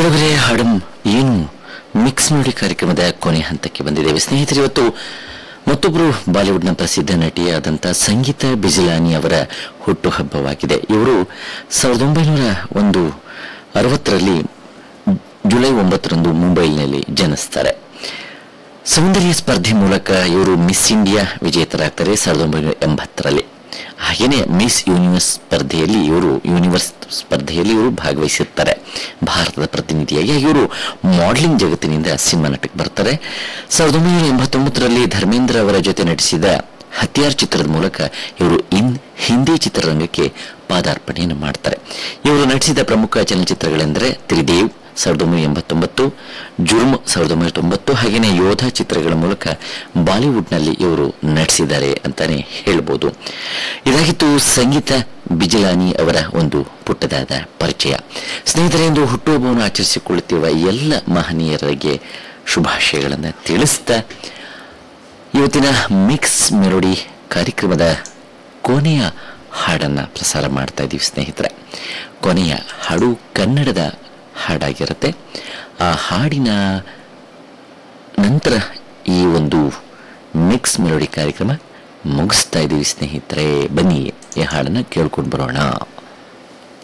ಕೆಳಗಡೆ ಹಾಡಂ ಏನು ಮಿಕ್ಸ್ ನೋಡಿ ಕಾರ್ಯಕ್ರಮದ ಕೊನೆ ಹಂತಕ್ಕೆ ಬಂದಿದ್ದೇವೆ ಸ್ನೇಹಿತರೆ ಇವತ್ತು ಮತ್ತೊಬ್ಬರು ಬಾಲಿವುಡ್ನ ಪ್ರಸಿದ್ಧ ನಟಿಯಾದಂಥ ಸಂಗೀತ ಬಿಜಿಲಾನಿ ಅವರ ಹುಟ್ಟುಹಬ್ಬವಾಗಿದೆ ಇವರು ಸಾವಿರದ ಒಂಬೈನೂರ ಒಂದು ಅರವತ್ತರಲ್ಲಿ ಜುಲೈ ಒಂಬತ್ತರಂದು ಮುಂಬೈನಲ್ಲಿ ಜನಿಸ್ತಾರೆ ಸೌಂದರ್ಯ ಸ್ಪರ್ಧೆ ಮೂಲಕ ಇವರು ಮಿಸ್ ಇಂಡಿಯಾ ವಿಜೇತರಾಗ್ತಾರೆ ಸಾವಿರದ ಒಂಬೈನೂರ ಎಂಬತ್ತರಲ್ಲಿ ಹಾಗೆಯೇ ಮಿಸ್ ಯೂನಿವರ್ಸ್ ಸ್ಪರ್ಧೆಯಲ್ಲಿ ಇವರು ಯೂನಿವರ್ಸ್ ಸ್ಪರ್ಧೆಯಲ್ಲಿ ಇವರು ಭಾಗವಹಿಸುತ್ತಾರೆ ಭಾರತದ ಪ್ರತಿನಿಧಿಯಾಗಿ ಇವರು ಮಾಡೆಲಿಂಗ್ ಜಗತ್ತಿನಿಂದ ಸಿನಿಮಾ ನಟಕ್ಕೆ ಬರ್ತಾರೆ ಸಾವಿರದ ಒಂಬೈನೂರ ಎಂಬತ್ತೊಂಬತ್ತರಲ್ಲಿ ಧರ್ಮೇಂದ್ರ ಅವರ ಜೊತೆ ನಟಿಸಿದ ಹತ್ಯಾರ್ ಚಿತ್ರದ ಮೂಲಕ ಇವರು ಇನ್ ಹಿಂದಿ ಚಿತ್ರರಂಗಕ್ಕೆ ಪಾದಾರ್ಪಣೆಯನ್ನು ಮಾಡ್ತಾರೆ ಇವರು ನಟಿಸಿದ ಪ್ರಮುಖ ಚಲನಚಿತ್ರಗಳೆಂದರೆ ತ್ರಿದೇವ್ ಸಾವಿರದ ಒಂಬೈನೂರ ಎಂಬತ್ತೊಂಬತ್ತು ಜುರ್ಮ್ ಸಾವಿರದ ಒಂಬೈನೂರ ತೊಂಬತ್ತು ಹಾಗೆಯೇ ಯೋಧ ಚಿತ್ರಗಳ ಮೂಲಕ ಬಾಲಿವುಡ್ನಲ್ಲಿ ಇವರು ನಟಿಸಿದ್ದಾರೆ ಅಂತಾನೆ ಹೇಳ್ಬೋದು ಇದಾಗಿತ್ತು ಸಂಗೀತ ಬಿಜಿಲಾನಿ ಅವರ ಒಂದು ಪುಟ್ಟದಾದ ಪರಿಚಯ ಸ್ನೇಹಿತರೆ ಎಂದು ಹುಟ್ಟುಹಬ್ಬವನ್ನು ಆಚರಿಸಿಕೊಳ್ಳುತ್ತಿರುವ ಎಲ್ಲ ಮಹನೀಯರಿಗೆ ಶುಭಾಶಯಗಳನ್ನು ತಿಳಿಸ್ತಾ ಇವತ್ತಿನ ಮಿಕ್ಸ್ ಮೆಲೋಡಿ ಕಾರ್ಯಕ್ರಮದ ಕೊನೆಯ ಹಾಡನ್ನು ಪ್ರಸಾರ ಮಾಡ್ತಾ ಇದ್ದೀವಿ ಸ್ನೇಹಿತರೆ ಕೊನೆಯ ಹಾಡು ಕನ್ನಡದ ಹಾಡಾಗಿರುತ್ತೆ ಆ ಹಾಡಿನ ನಂತರ ಈ ಒಂದು ಮಿಕ್ಸ್ ಮೆಲೋಡಿ ಕಾರ್ಯಕ್ರಮ ಮುಗಿಸ್ತಾ ಇದ್ದೀವಿ ಸ್ನೇಹಿತರೆ ಬನ್ನಿ ಈ ಹಾಡನ್ನು ಕೇಳ್ಕೊಂಡು ಬರೋಣ